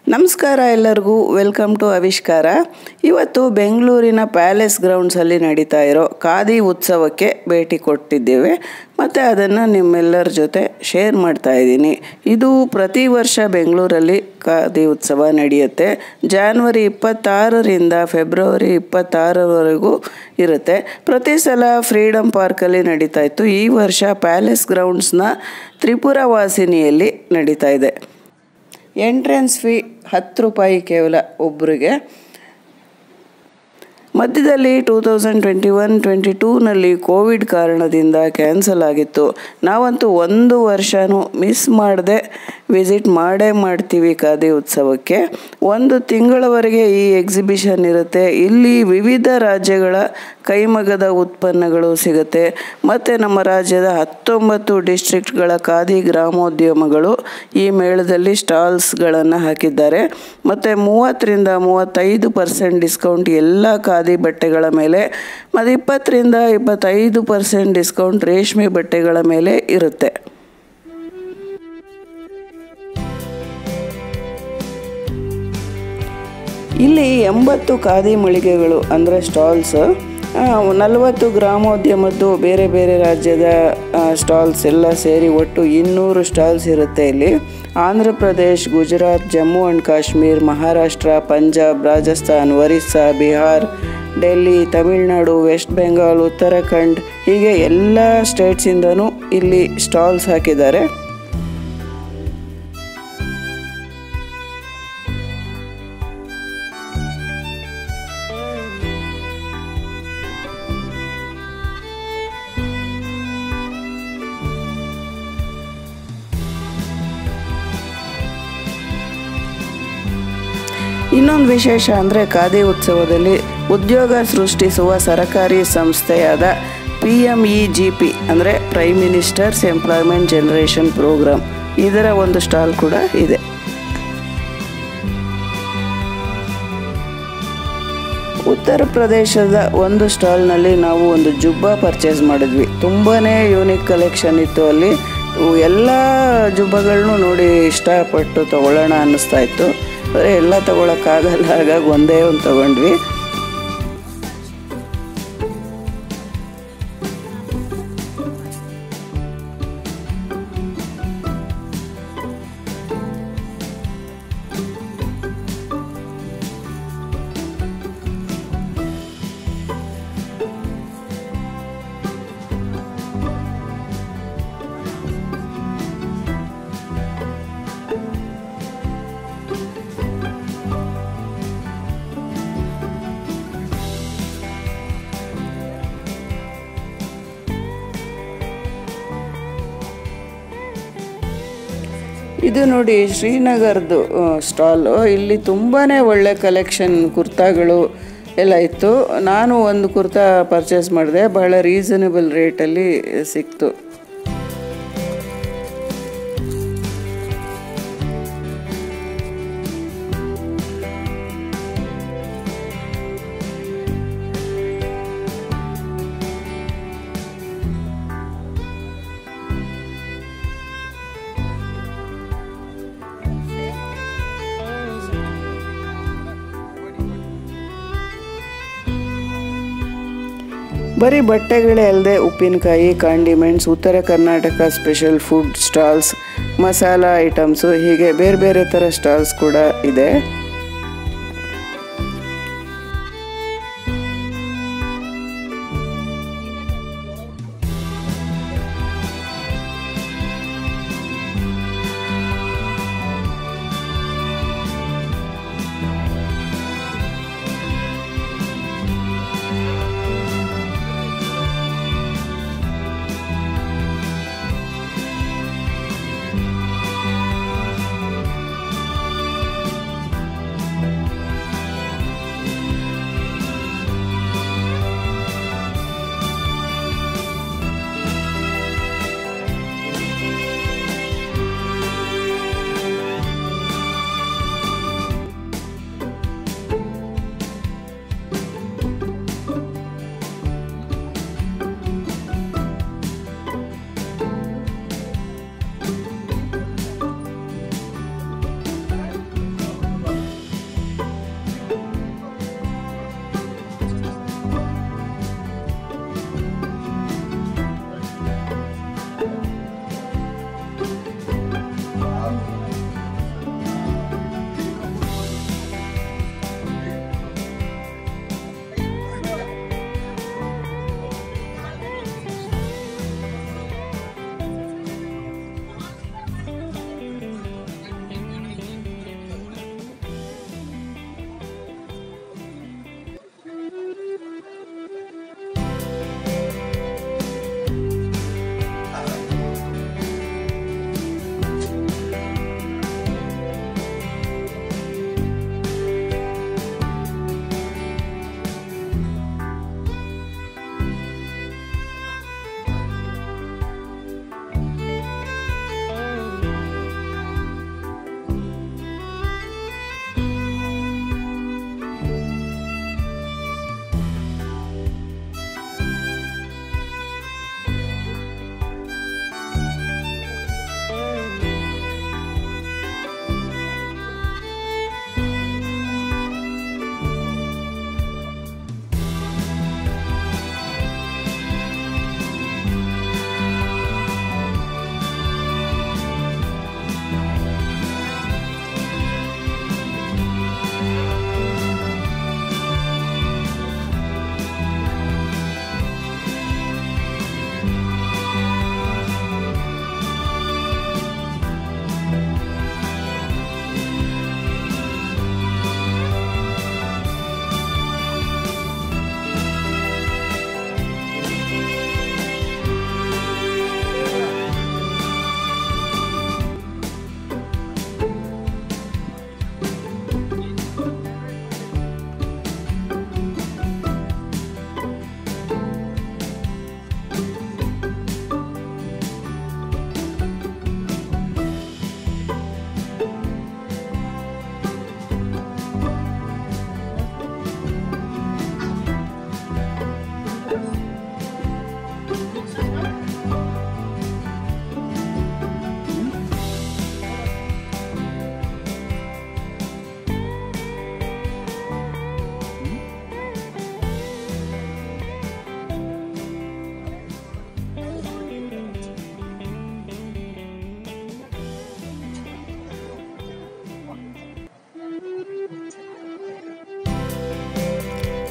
ನಮಸ್ಕಾರ ಎಲ್ಲರಿಗೂ welcome to ಆವಿಷ್ಕಾರ ಇವತ್ತು ಬೆಂಗಳೂರಿನ ಪ್ಯಾಲೇಸ್ ಗ್ರೌಂಡ್ಸಲ್ಲಿ ನಡೀತಾ ಇರೋ ಖಾದಿ ಉತ್ಸವಕ್ಕೆ ಭೇಟಿ ಕೊಟ್ಟಿದ್ದೇವೆ ಮತ್ತು ಅದನ್ನು ನಿಮ್ಮೆಲ್ಲರ ಜೊತೆ ಶೇರ್ ಮಾಡ್ತಾ ಇದ್ದೀನಿ ಇದು ಪ್ರತಿ ವರ್ಷ ಬೆಂಗಳೂರಲ್ಲಿ ಖಾದಿ ಉತ್ಸವ ನಡೆಯುತ್ತೆ ಜಾನ್ವರಿ ಇಪ್ಪತ್ತಾರರಿಂದ ಫೆಬ್ರವರಿ ಇಪ್ಪತ್ತಾರರವರೆಗೂ ಇರುತ್ತೆ ಪ್ರತಿ ಸಲ ಫ್ರೀಡಮ್ ಪಾರ್ಕಲ್ಲಿ ನಡೀತಾ ಇತ್ತು ಈ ವರ್ಷ ಪ್ಯಾಲೇಸ್ ಗ್ರೌಂಡ್ಸ್ನ ತ್ರಿಪುರ ವಾಸಿನಿಯಲ್ಲಿ ನಡೀತಾ ಇದೆ ಎಂಟ್ರೆನ್ಸ್ ಫೀ ಹತ್ತು ರೂಪಾಯಿ ಕೇವಲ ಒಬ್ಬರಿಗೆ ಮಧ್ಯದಲ್ಲಿ two thousand twenty one twenty ಟೂನಲ್ಲಿ ಕೋವಿಡ್ ಕಾರಣದಿಂದ ಕ್ಯಾನ್ಸಲ್ ಆಗಿತ್ತು ನಾವಂತೂ ಒಂದು ವರ್ಷವೂ ಮಿಸ್ ಮಾಡದೆ ವಿಸಿಟ್ ಮಾಡೇ ಮಾಡ್ತೀವಿ ಖಾದಿ ಉತ್ಸವಕ್ಕೆ ಒಂದು ತಿಂಗಳವರೆಗೆ ಈ ಎಕ್ಸಿಬಿಷನ್ ಇರುತ್ತೆ ಇಲ್ಲಿ ವಿವಿಧ ರಾಜ್ಯಗಳ ಕೈಮಗದ ಉತ್ಪನ್ನಗಳು ಸಿಗುತ್ತೆ ಮತ್ತು ನಮ್ಮ ರಾಜ್ಯದ ಹತ್ತೊಂಬತ್ತು ಡಿಸ್ಟ್ರಿಕ್ಟ್ಗಳ ಖಾದಿ ಗ್ರಾಮೋದ್ಯಮಗಳು ಈ ಮೇಳದಲ್ಲಿ ಸ್ಟಾಲ್ಸ್ಗಳನ್ನು ಹಾಕಿದ್ದಾರೆ ಮತ್ತು ಮೂವತ್ತರಿಂದ ಮೂವತ್ತೈದು ಪರ್ಸೆಂಟ್ ಡಿಸ್ಕೌಂಟ್ ಎಲ್ಲ ಖಾದಿ ಬಟ್ಟೆಗಳ ಮೇಲೆ ಮತ್ತು ಇಪ್ಪತ್ತರಿಂದ ಇಪ್ಪತ್ತೈದು ಪರ್ಸೆಂಟ್ ಡಿಸ್ಕೌಂಟ್ ರೇಷ್ಮೆ ಬಟ್ಟೆಗಳ ಮೇಲೆ ಇರುತ್ತೆ ಇಲ್ಲಿ ಎಂಬತ್ತು ಖಾದಿ ಮಳಿಗೆಗಳು ಅಂದರೆ ಸ್ಟಾಲ್ಸ್ ನಲವತ್ತು ಗ್ರಾಮೋದ್ಯಮದ್ದು ಬೇರೆ ಬೇರೆ ರಾಜ್ಯದ ಸ್ಟಾಲ್ಸ್ ಎಲ್ಲ ಸೇರಿ ಒಟ್ಟು ಇನ್ನೂರು ಸ್ಟಾಲ್ಸ್ ಇರುತ್ತೆ ಇಲ್ಲಿ ಆಂಧ್ರ ಪ್ರದೇಶ್ ಗುಜರಾತ್ ಜಮ್ಮು ಆ್ಯಂಡ್ ಕಾಶ್ಮೀರ್ ಮಹಾರಾಷ್ಟ್ರ ಪಂಜಾಬ್ ರಾಜಸ್ಥಾನ್ ಒರಿಸ್ಸಾ ಬಿಹಾರ್ ಡೆಲ್ಲಿ ತಮಿಳುನಾಡು ವೆಸ್ಟ್ ಬೆಂಗಾಲ್ ಉತ್ತರಾಖಂಡ್ ಹೀಗೆ ಎಲ್ಲ ಸ್ಟೇಟ್ಸಿಂದನೂ ಇಲ್ಲಿ ಸ್ಟಾಲ್ಸ್ ಹಾಕಿದ್ದಾರೆ ಇನ್ನೊಂದು ವಿಶೇಷ ಅಂದರೆ ಖಾದಿ ಉತ್ಸವದಲ್ಲಿ ಉದ್ಯೋಗ ಸೃಷ್ಟಿಸುವ ಸರಕಾರಿ ಸಂಸ್ಥೆಯಾದ P M E G P ಅಂದರೆ prime ministers employment generation programme ಇದರ ಒಂದು ಸ್ಟಾಲ್ ಕೂಡ ಇದೆ ಉತ್ತರ ಪ್ರದೇಶದ ಒಂದು ಸ್ಟಾಲ್ನಲ್ಲಿ ನಾವು ಒಂದು ಜುಬ್ಬ ಪರ್ಚೇಸ್ ಮಾಡಿದ್ವಿ ತುಂಬಾ ಯೂನಿಕ್ ಕಲೆಕ್ಷನ್ ಇತ್ತು ಅಲ್ಲಿ ಎಲ್ಲ ಜುಬ್ಬಗಳನ್ನೂ ನೋಡಿ ಇಷ್ಟಪಟ್ಟು ತೊಗೊಳ್ಳೋಣ ಅನ್ನಿಸ್ತಾ ಇತ್ತು ಆದರೆ ಎಲ್ಲ ತೊಗೊಳಕ್ಕಾಗಲ್ಲ ಹಾಗಾಗಿ ಒಂದೇ ಒಂದು ತೊಗೊಂಡ್ವಿ ಇದು ನೋಡಿ ಶ್ರೀನಗರ್ದು ಸ್ಟಾಲು ಇಲ್ಲಿ ತುಂಬಾ ಒಳ್ಳೆ ಕಲೆಕ್ಷನ್ ಕುರ್ತಾಗಳು ಎಲ್ಲ ಇತ್ತು ನಾನು ಒಂದು ಕುರ್ತಾ ಪರ್ಚೇಸ್ ಮಾಡಿದೆ ಬಹಳ ರೀಸನಬಲ್ ರೇಟಲ್ಲಿ ಸಿಕ್ತು ಬರೀ ಬಟ್ಟೆಗಳೇ ಅಲ್ಲದೆ ಉಪ್ಪಿನಕಾಯಿ condiments Uttara Karnataka special food stalls masala items ಹೀಗೆ ಬೇರೆ ಬೇರೆ ಥರ ಸ್ಟಾಲ್ಸ್ ಕೂಡ ಇದೆ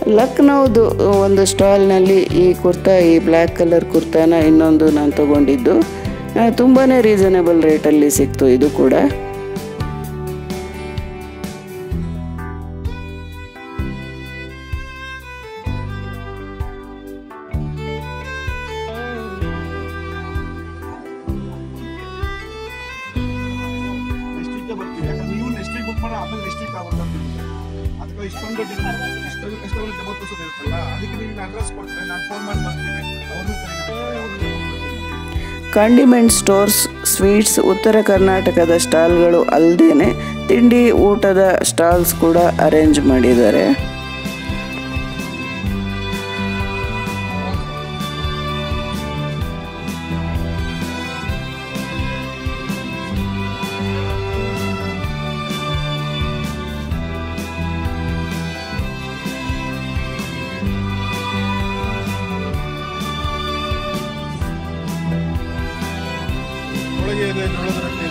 ಲಕ್ನೋದು ಒಂದು ಸ್ಟಾಲ್ನಲ್ಲಿ ಈ ಕುರ್ತಾ ಈ ಬ್ಲ್ಯಾಕ್ ಕಲರ್ ಕುರ್ತಾನ ಇನ್ನೊಂದು ನಾನು ತಗೊಂಡಿದ್ದು ತುಂಬಾ ರೀಸನಬಲ್ ರೇಟಲ್ಲಿ ಸಿಕ್ತು ಇದು ಕೂಡ ನೆಕ್ಸ್ಟ್ ವೀಕ್ ಬರ್ತೀವಿ ಯಾಕಂದ್ರೆ ನೀವು ನೆಕ್ಸ್ಟ್ ವೀಕ್ ಬುಕ್ ಮಾಡೋ ಆಮೇಲೆ ನೆಕ್ಸ್ಟ್ ವೀಕ್ ಆಗುತ್ತೆ ಅದಕ್ಕೆ ಇಷ್ಟೊಂದು ಇಷ್ಟೊಂದು ಕಸ್ಟಮರ್ ಡಬಲ್ ತೋರ್ಸೋದು ಇರುತ್ತಲ್ಲ ಅದಕ್ಕೆ ನಿಮ್ಗೆ ಅಡ್ರೆಸ್ ಕೊಟ್ಟರೆ ನಾನು ಫೋನ್ ಮಾಡಿ ಬರ್ತೀನಿ ಅವ್ರನ್ನೂ ಕರೀತಾರೆ ಅವ್ರನ್ನೂ ಕಾಂಡಿಮೆಂಟ್ ಸ್ಟೋರ್ಸ್ ಸ್ವೀಟ್ಸ್ ಉತ್ತರ ಕರ್ನಾಟಕದ ಸ್ಟಾಲ್ಗಳು ಅಲ್ಲದೇನೆ ತಿಂಡಿ ಊಟದ ಸ್ಟಾಲ್ಸ್ ಕೂಡ ಅರೇಂಜ್ ಮಾಡಿದ್ದಾರೆ ಒಳಗೆ ಇದೆ ನೋಡೋದ್ರಲ್ಲಿ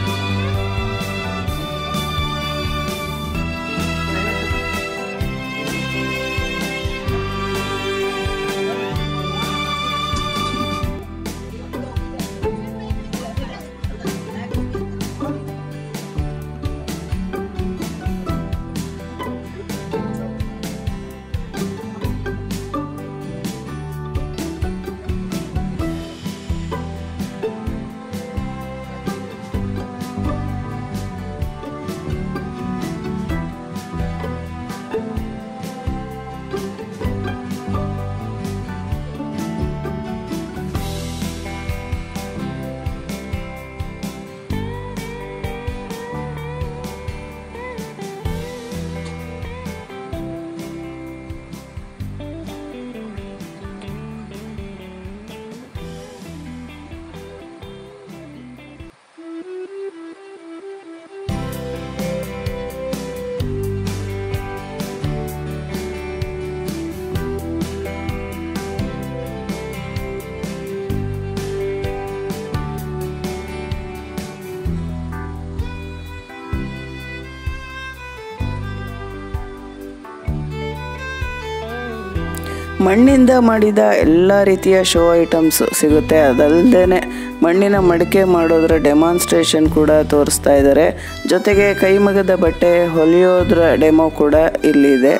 ಮಣ್ಣಿಂದ ಮಾಡಿದ ಎಲ್ಲ ರೀತಿಯ ಶೋ ಐಟಮ್ಸ್ ಸಿಗುತ್ತೆ ಅದಲ್ಲದೆ ಮಣ್ಣಿನ ಮಡಿಕೆ ಮಾಡೋದ್ರ ಡೆಮಾನ್ಸ್ಟ್ರೇಷನ್ ಕೂಡ ತೋರಿಸ್ತಾ ಇದ್ದಾರೆ ಜೊತೆಗೆ ಕೈಮಗದ ಬಟ್ಟೆ ಹೊಲಿಯೋದ್ರ ಡೆಮೋ ಕೂಡ ಇಲ್ಲಿದೆ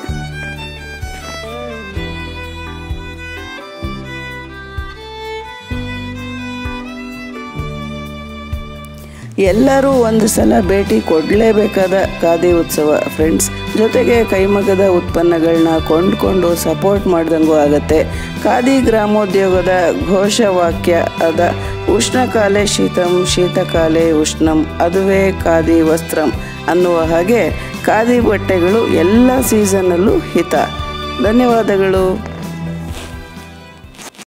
ಎಲ್ಲರೂ ಒಂದು ಸಲ ಭೇಟಿ ಕೊಡಲೇಬೇಕಾದ ಖಾದಿ ಉತ್ಸವ ಫ್ರೆಂಡ್ಸ್ ಜೊತೆಗೆ ಕೈಮಗ್ಗದ ಉತ್ಪನ್ನಗಳನ್ನ ಕೊಂಡ್ಕೊಂಡು ಸಪೋರ್ಟ್ ಮಾಡ್ದಂಗೂ ಆಗತ್ತೆ ಖಾದಿ ಗ್ರಾಮೋದ್ಯೋಗದ ಘೋಷವಾಕ್ಯ ಅದ ಉಷ್ಣಕಾಲೆ ಶೀತಂ ಶೀತಕಾಲೆ ಉಷ್ಣಂ ಅದುವೇ ಖಾದಿ ವಸ್ತ್ರಂ ಅನ್ನುವ ಹಾಗೆ ಖಾದಿ ಬಟ್ಟೆಗಳು ಎಲ್ಲ ಸೀಸನ್ನಲ್ಲೂ ಹಿತ ಧನ್ಯವಾದಗಳು